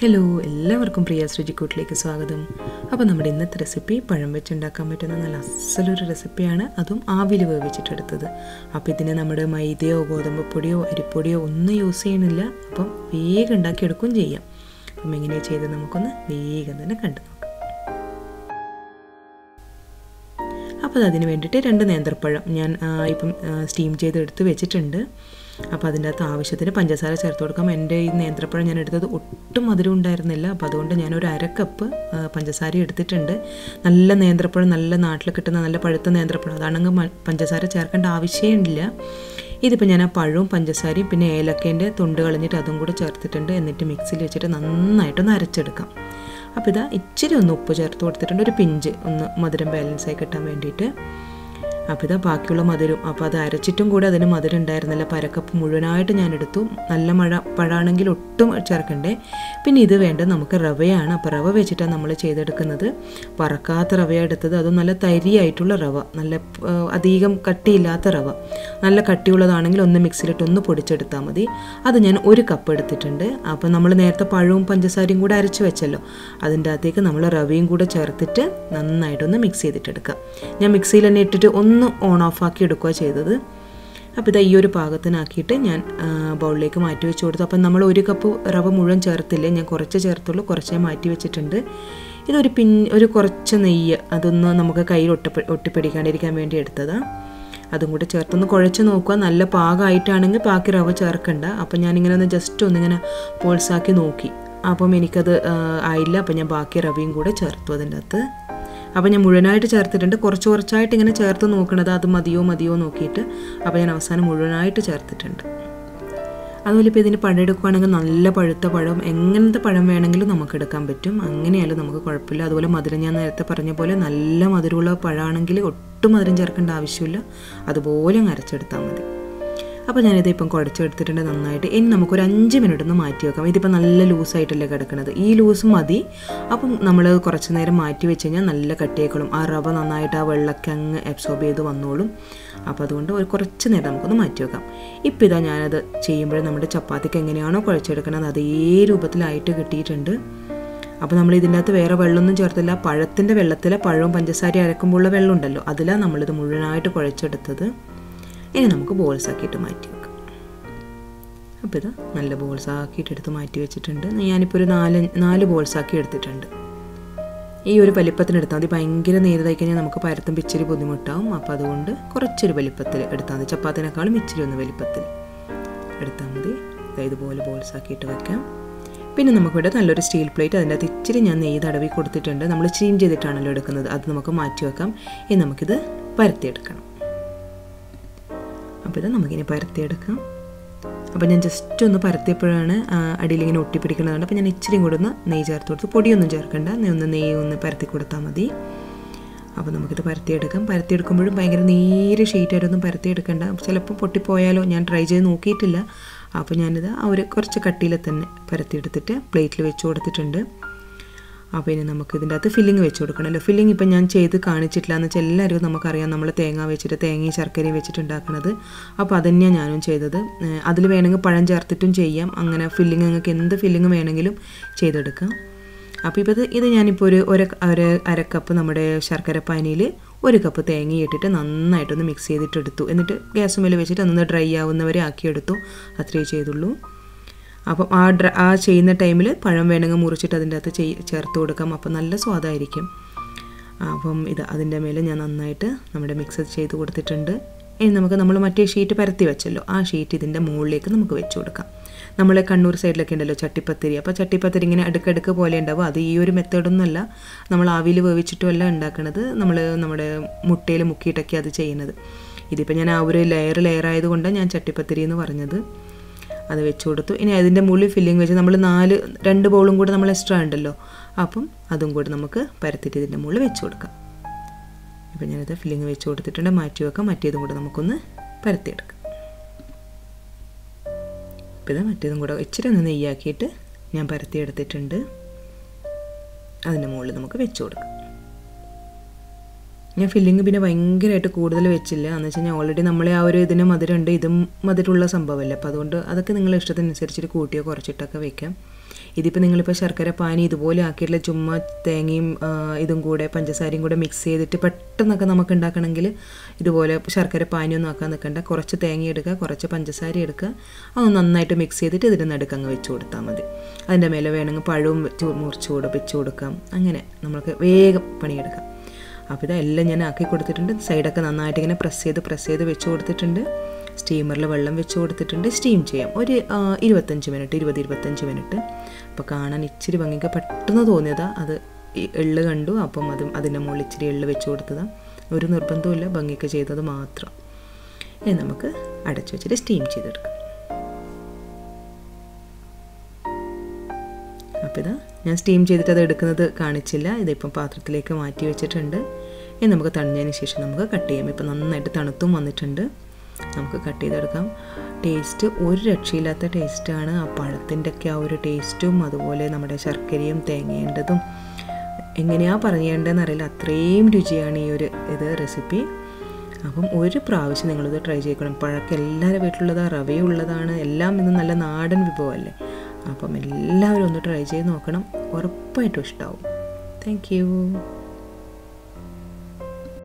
hello എല്ലാവർക്കും പ്രിയ രുചിക്കൂട്ടിലേക്ക് സ്വാഗതം അപ്പോൾ നമ്മുടെ ഇന്നത്തെ റെസിപ്പി പഴം വെച്ചുണ്ടാക്കാൻ പറ്റുന്ന നല്ല അസലൊരു റെസിപ്പിയാണ് അതും ആവിൽ വേവിച്ചിട്ടെടുത്തത് അപ്പോൾ ഇതിന് നമ്മുടെ മൈദയോ ഗോതമ്പ് പൊടിയോ അരിപ്പൊടിയോ ഒന്നും യൂസ് ചെയ്യണില്ല അപ്പം വേഗം ഉണ്ടാക്കിയെടുക്കുകയും ചെയ്യാം അപ്പം എങ്ങനെയാണ് ചെയ്തത് നമുക്കൊന്ന് വേഗം തന്നെ കണ്ടു നോക്കാം അപ്പോൾ അതിന് വേണ്ടിയിട്ട് രണ്ട് നേന്ത്രപ്പഴം ഞാൻ ആ, ഇപ്പം സ്റ്റീം ചെയ്ത് എടുത്ത് വെച്ചിട്ടുണ്ട് അപ്പോൾ അതിൻ്റെ അകത്ത് ആവശ്യത്തിന് പഞ്ചസാര ചേർത്ത് കൊടുക്കാം എൻ്റെ ഈ നേന്ത്രപ്പഴം ഞാൻ എടുത്തത് ഒട്ടും മധുരം ഉണ്ടായിരുന്നില്ല അപ്പോൾ അതുകൊണ്ട് ഞാൻ ഒരു അര കപ്പ് ആ, പഞ്ചസാര എടുത്തിട്ടുണ്ട് നല്ല നേന്ത്രപ്പഴം നല്ല നാട്ടിൽ കിട്ടുന്ന നല്ല പഴുത്ത നേന്ത്രപ്പഴം അതാണെങ്കിൽ മ- പഞ്ചസാര ചേർക്കേണ്ട ആവശ്യമില്ല ഇതിപ്പോൾ ഞാൻ ആ പഴവും പഞ്ചസാരയും പിന്നെ ഏലക്കേൻ്റെ തൊണ്ട് കളഞ്ഞിട്ട് അതും കൂടെ ചേർത്തിട്ടുണ്ട് എന്നിട്ട് മിക്സിയിൽ വെച്ചിട്ട് നന്നായിട്ടൊന്ന് അരച്ചെടുക്കാം അപ്പോൾ ഇതാ ഇച്ചിരി ഒന്ന് ഉപ്പ് ചേർത്ത് കൊടുത്തിട്ടുണ്ട് ഒരു പിഞ്ച് ഒന്ന് മധുരം ബാലൻസ് ആയി കിട്ടാൻ വേണ്ടിയിട്ട് അപ്പോൾ ഇതാ ബാക്കിയുള്ള മധുരം അപ്പോൾ അത് അരച്ചിട്ടും കൂടെ അതിന് മധുരം ഉണ്ടായിരുന്നില്ല അപ്പോൾ അരക്കപ്പ് മുഴുവനായിട്ട് ഞാൻ എടുത്തു നല്ല മഴ പഴാണെങ്കിൽ ഒട്ടും ചേർക്കണ്ടേ പിന്നെ ഇത് വേണ്ടത് നമുക്ക് റവയാണ് അപ്പോൾ റവ വെച്ചിട്ടാണ് നമ്മൾ ചെയ്തെടുക്കുന്നത് വറക്കാത്ത റവ എടുത്തത് അതും നല്ല തരിയായിട്ടുള്ള റവ നല്ല ആ, അധികം കട്ടിയില്ലാത്ത റവ നല്ല കട്ടിയുള്ളതാണെങ്കിൽ ഒന്ന് മിക്സിയിലിട്ട് ഒന്ന് പൊടിച്ചെടുത്താൽ മതി അത് ഞാൻ ഒരു കപ്പ് എടുത്തിട്ടുണ്ട് അപ്പോൾ നമ്മൾ നേരത്തെ പഴവും പഞ്ചസാരയും കൂടെ അരച്ച് വെച്ചല്ലോ അതിൻ്റെ അകത്തേക്ക് നമ്മൾ റവയും കൂടെ ചേർത്തിട്ട് നന്നായിട്ടൊന്ന് മിക്സ് ചെയ്തിട്ടെടുക്കാം ഞാൻ മിക്സിയിൽ തന്നെ ഇട്ടിട്ട് ഒന്ന് ഓൺ ഓഫ് ആക്കി എടുക്കുക ചെയ്തത് അപ്പോൾ ഇതാ ഈ ഒരു പാകത്തിനാക്കിയിട്ട് ഞാൻ ആ, ബൗളിലേക്ക് മാറ്റി വെച്ച് കൊടുത്തു അപ്പം നമ്മൾ ഒരു കപ്പ് റവ മുഴുവൻ ചേർത്തില്ല ഞാൻ കുറച്ച് ചേർത്തുള്ളൂ കുറച്ചേ മാറ്റി വെച്ചിട്ടുണ്ട് ഇതൊരു പിൻ ഒരു കുറച്ച് നെയ്യ് അതൊന്ന് നമുക്ക് കയ്യിൽ ഒട്ട ഒട്ടിപ്പിടിക്കാണ്ടിരിക്കാൻ വേണ്ടി എടുത്തതാണ് അതും കൂടെ ചേർത്തൊന്ന് കുഴച്ച് നോക്കുക നല്ല പാകമായിട്ടാണെങ്കിൽ ബാക്കി റവ ചേർക്കണ്ട അപ്പം ഞാനിങ്ങനെ ഒന്ന് ജസ്റ്റ് ഒന്നിങ്ങനെ പോൾസാക്കി നോക്കി അപ്പം എനിക്കത് ആ, ആയില്ല അപ്പം ഞാൻ ബാക്കി റവയും കൂടെ ചേർത്തു അതിൻ്റെ അകത്ത് അപ്പം ഞാൻ മുഴുവനായിട്ട് ചേർത്തിട്ടുണ്ട് കുറച്ച് കുറച്ചായിട്ട് ഇങ്ങനെ ചേർത്ത് നോക്കണത് അത് മതിയോ മതിയോ നോക്കിയിട്ട് അപ്പോൾ ഞാൻ അവസാനം മുഴുവനായിട്ട് ചേർത്തിട്ടുണ്ട് അതുപോലെ ഇപ്പോൾ ഇതിന് പഴം എടുക്കുകയാണെങ്കിൽ നല്ല പഴുത്ത പഴം എങ്ങനത്തെ പഴം വേണമെങ്കിലും നമുക്ക് എടുക്കാൻ പറ്റും അങ്ങനെയായാലും നമുക്ക് കുഴപ്പമില്ല അതുപോലെ മധുരം ഞാൻ നേരത്തെ പറഞ്ഞ പോലെ നല്ല മധുരമുള്ള പഴമാണെങ്കിൽ ഒട്ടും മധുരം ചേർക്കേണ്ട ആവശ്യമില്ല അതുപോലെ അങ്ങ് അരച്ചെടുത്താൽ മതി അപ്പോൾ ഞാനിത് ഇപ്പം കുഴച്ചെടുത്തിട്ടുണ്ട് നന്നായിട്ട് ഇനി നമുക്കൊരു അഞ്ച് മിനിറ്റ് ഒന്ന് മാറ്റി വെക്കാം ഇതിപ്പോൾ നല്ല ലൂസായിട്ടല്ലേ കിടക്കുന്നത് ഈ ലൂസ് മതി അപ്പം നമ്മൾ കുറച്ച് നേരം മാറ്റി വെച്ച് കഴിഞ്ഞാൽ നല്ല കട്ടിയേക്കളും ആ റവ നന്നായിട്ട് ആ വെള്ളമൊക്കെ അങ്ങ് അബ്സോർബ് ചെയ്ത് വന്നോളും അപ്പോൾ അതുകൊണ്ട് ഒരു കുറച്ച് നേരം നമുക്കൊന്ന് മാറ്റി വെക്കാം ഇപ്പം ഇതാ ഞാനത് ചെയ്യുമ്പോൾ നമ്മുടെ ചപ്പാത്തിക്ക് എങ്ങനെയാണോ കുഴച്ചെടുക്കുന്നത് അതേ രൂപത്തിലായിട്ട് കിട്ടിയിട്ടുണ്ട് അപ്പോൾ നമ്മൾ ഇതിൻ്റെ അകത്ത് വേറെ വെള്ളമൊന്നും ചേർത്തില്ല പഴത്തിൻ്റെ വെള്ളത്തിലെ പഴവും പഞ്ചസാര അരക്കുമ്പോഴുള്ള വെള്ളം ഉണ്ടല്ലോ അതിലാണ് നമ്മളിത് മുഴുവനായിട്ട് കുഴച്ചെടുത്തത് ഇനി നമുക്ക് ബോൾസ് ആക്കിയിട്ട് മാറ്റി വെക്കാം അപ്പോൾ ഇത് നല്ല ബോൾസ് ആക്കിയിട്ട് എടുത്ത് മാറ്റി വെച്ചിട്ടുണ്ട് ഞാനിപ്പോൾ ഒരു നാല് നാല് ബോൾസ് ആക്കി എടുത്തിട്ടുണ്ട് ഈ ഒരു വലിപ്പത്തിന് എടുത്താൽ മതി ഭയങ്കര നേരതായി കഴിഞ്ഞാൽ നമുക്ക് പരത്തുമ്പോൾ ഇച്ചിരി ബുദ്ധിമുട്ടാവും അപ്പോൾ അതുകൊണ്ട് കുറച്ചൊരു വലിപ്പത്തിൽ എടുത്താൽ മതി ചപ്പാത്തിനേക്കാളും ഇച്ചിരി ഒന്ന് വലിപ്പത്തിൽ എടുത്താൽ മതി ദാ ഇതുപോലെ ബോൾസ് ആക്കിയിട്ട് വെക്കാം പിന്നെ നമുക്കിവിടെ നല്ലൊരു സ്റ്റീൽ പ്ലേറ്റ് അതിൻ്റെ അകത്ത് ഇച്ചിരി ഞാൻ നെയ്യ് തടവി കൊടുത്തിട്ടുണ്ട് നമ്മൾ സ്റ്റീം ചെയ്തിട്ടാണല്ലോ എടുക്കുന്നത് അത് നമുക്ക് മാറ്റി വെക്കാം ഇനി നമുക്കിത് പരത്തിയെടുക്കണം അപ്പോൾ ഇത് നമുക്കിനി പരത്തിയെടുക്കാം അപ്പോൾ ഞാൻ ജസ്റ്റ് ഒന്ന് പരത്തിയപ്പോഴാണ് ആ, അടിയിലിങ്ങനെ ഒട്ടിപ്പിടിക്കുന്നതുകൊണ്ട് അപ്പോൾ ഞാൻ ഇച്ചിരി കൂടെ ഒന്ന് നെയ്യ് ചേർത്ത് കൊടുത്ത് പൊടിയൊന്നും ചേർക്കണ്ട നെയ്യ് ഒന്ന് നെയ്യ് ഒന്ന് പരത്തി കൊടുത്താൽ മതി അപ്പോൾ നമുക്കിത് പരത്തിയെടുക്കാം പരത്തിയെടുക്കുമ്പോഴും ഭയങ്കര നേരെ ഷീറ്റായിട്ടൊന്നും പരത്തിയെടുക്കണ്ട ചിലപ്പോൾ പൊട്ടിപ്പോയാലോ ഞാൻ ട്രൈ ചെയ്ത് നോക്കിയിട്ടില്ല അപ്പോൾ ഞാനിത് ആ ഒരു കുറച്ച് കട്ടിയിൽ തന്നെ പരത്തിയെടുത്തിട്ട് പ്ലേറ്റിൽ വെച്ച് കൊടുത്തിട്ടുണ്ട് അപ്പോൾ ഇനി നമുക്ക് ഇതിൻ്റെ അകത്ത് ഫില്ലിങ് വെച്ച് കൊടുക്കണമല്ലോ ഫില്ലിങ് ഇപ്പം ഞാൻ ചെയ്ത് കാണിച്ചിട്ടില്ല എന്ന് വെച്ചാൽ എല്ലാവർക്കും നമുക്കറിയാം നമ്മൾ തേങ്ങ വെച്ചിട്ട് തേങ്ങയും ശർക്കരയും വെച്ചിട്ട് ഉണ്ടാക്കുന്നത് അപ്പോൾ അതന്നെയാണ് ഞാനും ചെയ്തത് അതിൽ വേണമെങ്കിൽ പഴം ചേർത്തിട്ടും ചെയ്യാം അങ്ങനെ ഫില്ലിങ് നിങ്ങൾക്ക് എന്ത് ഫില്ലിങ് വേണമെങ്കിലും ചെയ്തെടുക്കാം അപ്പോൾ ഇപ്പോൾ ഇത് ഇത് ഞാനിപ്പോൾ ഒരു ഒരു ഒരു അര കപ്പ് നമ്മുടെ ശർക്കര പാനിയിൽ ഒരു കപ്പ് തേങ്ങ ഇട്ടിട്ട് നന്നായിട്ടൊന്ന് മിക്സ് ചെയ്തിട്ടെടുത്തു എന്നിട്ട് ഗ്യാസ് മേലെ വെച്ചിട്ട് ഒന്ന് ഡ്രൈ ആവുന്നവരെ ആക്കിയെടുത്തു അത്രയേ ചെയ്തുള്ളൂ അപ്പം ആ ഡ്ര ആ ചെയ്യുന്ന ടൈമിൽ പഴം വേണമെങ്കിൽ മുറിച്ചിട്ട് അതിൻ്റെ അകത്ത് ചെയ് ചേർത്ത് കൊടുക്കാം അപ്പം നല്ല സ്വാദായിരിക്കും അപ്പം ഇത് അതിൻ്റെ മേലെ ഞാൻ നന്നായിട്ട് നമ്മുടെ മിക്സ് ചെയ്ത് കൊടുത്തിട്ടുണ്ട് ഇനി നമുക്ക് നമ്മൾ മറ്റേ ഷീറ്റ് പരത്തി വെച്ചല്ലോ ആ ഷീറ്റ് ഇതിൻ്റെ മുകളിലേക്ക് നമുക്ക് വെച്ച് കൊടുക്കാം നമ്മളെ കണ്ണൂർ സൈഡിലൊക്കെ ഉണ്ടല്ലോ ചട്ടിപ്പത്തിരി അപ്പോൾ ചട്ടിപ്പത്തിരി ഇങ്ങനെ അടുക്കടുക്ക് പോലെ ഉണ്ടാവും അത് ഈ ഒരു മെത്തേഡൊന്നുമല്ല നമ്മൾ ആവിയിൽ വേവിച്ചിട്ടുമല്ല ഉണ്ടാക്കുന്നത് നമ്മൾ നമ്മുടെ മുട്ടയിൽ മുക്കിയിട്ടൊക്കെ അത് ചെയ്യുന്നത് ഇതിപ്പോൾ ഞാൻ ആ ഒരു ലെയർ ലെയർ ആയതുകൊണ്ടാണ് ഞാൻ ചട്ടിപ്പത്തിരി എന്ന് പറഞ്ഞത് അത് വെച്ച് കൊടുത്തു ഇനി അതിൻ്റെ മുകളിൽ ഫില്ലിങ് വെച്ച് നമ്മൾ നാല് രണ്ട് ബൗളും കൂടെ നമ്മൾ എക്സ്ട്രാ ഉണ്ടല്ലോ അപ്പം അതും കൂടെ നമുക്ക് പരത്തിയിട്ട് ഇതിൻ്റെ മുകളിൽ വെച്ച് കൊടുക്കാം ഇപ്പം ഞാനത് ഫില്ലിങ് വെച്ച് കൊടുത്തിട്ടുണ്ട് മാറ്റി വെക്കാം മറ്റേതും കൂടെ നമുക്കൊന്ന് പരത്തിയെടുക്കാം ഇപ്പം ഇത് മറ്റേതും കൂടെ ഇച്ചിരി ഒന്ന് നെയ്യാക്കിയിട്ട് ഞാൻ പരത്തിയെടുത്തിട്ടുണ്ട് അതിൻ്റെ മുകളിൽ നമുക്ക് വെച്ച് കൊടുക്കാം ഞാൻ ഫില്ലിങ് പിന്നെ ഭയങ്കരമായിട്ട് കൂടുതൽ വെച്ചില്ല എന്ന് വെച്ച് കഴിഞ്ഞാൽ ഓൾറെഡി നമ്മളെ ആ ഒരു ഇതിന് മധുരമുണ്ട് ഇതും മധുരമുള്ള സംഭവമല്ലേ അപ്പോൾ അതുകൊണ്ട് അതൊക്കെ നിങ്ങളുടെ ഇഷ്ടത്തിനനുസരിച്ചിട്ട് കൂട്ടിയോ കുറച്ചിട്ടൊക്കെ വെക്കാം ഇതിപ്പോൾ നിങ്ങളിപ്പോൾ ശർക്കര പാനി ഇതുപോലെ ആക്കിയിട്ടുള്ള ചുമ്മാ തേങ്ങയും ആ, ഇതും കൂടെ പഞ്ചസാരയും കൂടെ മിക്സ് ചെയ്തിട്ട് പെട്ടെന്നൊക്കെ നമുക്ക് ഉണ്ടാക്കണമെങ്കിൽ ഇതുപോലെ ശർക്കര പാനിയൊന്നും ആക്കാൻ നിൽക്കണ്ട കുറച്ച് തേങ്ങ എടുക്കുക കുറച്ച് പഞ്ചസാര എടുക്കുക അത് നന്നായിട്ട് മിക്സ് ചെയ്തിട്ട് ഇതിൻ്റെ നടുക്ക് അങ്ങ് വെച്ച് കൊടുത്താൽ മതി അതിൻ്റെ മേലെ വേണമെങ്കിൽ പഴവും വെച്ച് മുറിച്ച് കൊടു വെച്ച് കൊടുക്കാം അങ്ങനെ നമുക്ക് വേഗം പണിയെടുക്കാം അപ്പോൾ ഇതെല്ലാം ഞാൻ ആക്കി കൊടുത്തിട്ടുണ്ട് സൈഡൊക്കെ നന്നായിട്ട് ഇങ്ങനെ പ്രസ് ചെയ്ത് പ്രസ് ചെയ്ത് വെച്ച് കൊടുത്തിട്ടുണ്ട് സ്റ്റീമറിൽ വെള്ളം വെച്ച് കൊടുത്തിട്ടുണ്ട് സ്റ്റീം ചെയ്യാം ഒരു ആ, ഇരുപത്തഞ്ച് മിനിറ്റ് ഇരുപത് ഇരുപത്തഞ്ച് മിനിറ്റ് അപ്പോൾ കാണാൻ ഇച്ചിരി ഭംഗിക്ക് പെട്ടെന്ന് തോന്നിയതാ അത് ഈ എള്ള് കണ്ടു അപ്പം അത് അതിൻ്റെ മുകളിൽ ഇച്ചിരി എള്ള് വെച്ച് കൊടുത്തതാണ് ഒരു നിർബന്ധമില്ല ഭംഗിക്ക് ചെയ്തത് മാത്രം ഇനി നമുക്ക് അടച്ചു വെച്ചിട്ട് സ്റ്റീം ചെയ്തെടുക്കാം അപ്പോൾ ഇതാ ഞാൻ സ്റ്റീം ചെയ്തിട്ട് അത് എടുക്കുന്നത് കാണിച്ചില്ല ഇതിപ്പം പാത്രത്തിലേക്ക് മാറ്റി വെച്ചിട്ടുണ്ട് ഇനി നമുക്ക് തണിഞ്ഞതിന് ശേഷം നമുക്ക് കട്ട് ചെയ്യാം ഇപ്പം നന്നായിട്ട് തണുത്തും വന്നിട്ടുണ്ട് നമുക്ക് കട്ട് ചെയ്തെടുക്കാം ടേസ്റ്റ് ഒരു രക്ഷയില്ലാത്ത ടേസ്റ്റാണ് ആ പഴത്തിൻ്റെ ഒക്കെ ആ ഒരു ടേസ്റ്റും അതുപോലെ നമ്മുടെ ശർക്കരയും തേങ്ങയേണ്ടതും എങ്ങനെയാ പറയേണ്ടതെന്ന് അറിയില്ല അത്രയും രുചിയാണ് ഈ ഒരു ഇത് റെസിപ്പി അപ്പം ഒരു പ്രാവശ്യം നിങ്ങളിത് ട്രൈ ചെയ്യണം പഴക്കം എല്ലാവരുടെ വീട്ടിലുള്ളത് റവയുള്ളതാണ് എല്ലാം ഇന്ന് നല്ല നാടൻ വിഭവമല്ലേ അപ്പം എല്ലാവരും ഒന്ന് ട്രൈ ചെയ്ത് നോക്കണം ഉറപ്പായിട്ടും ഇഷ്ടമാവും താങ്ക് യു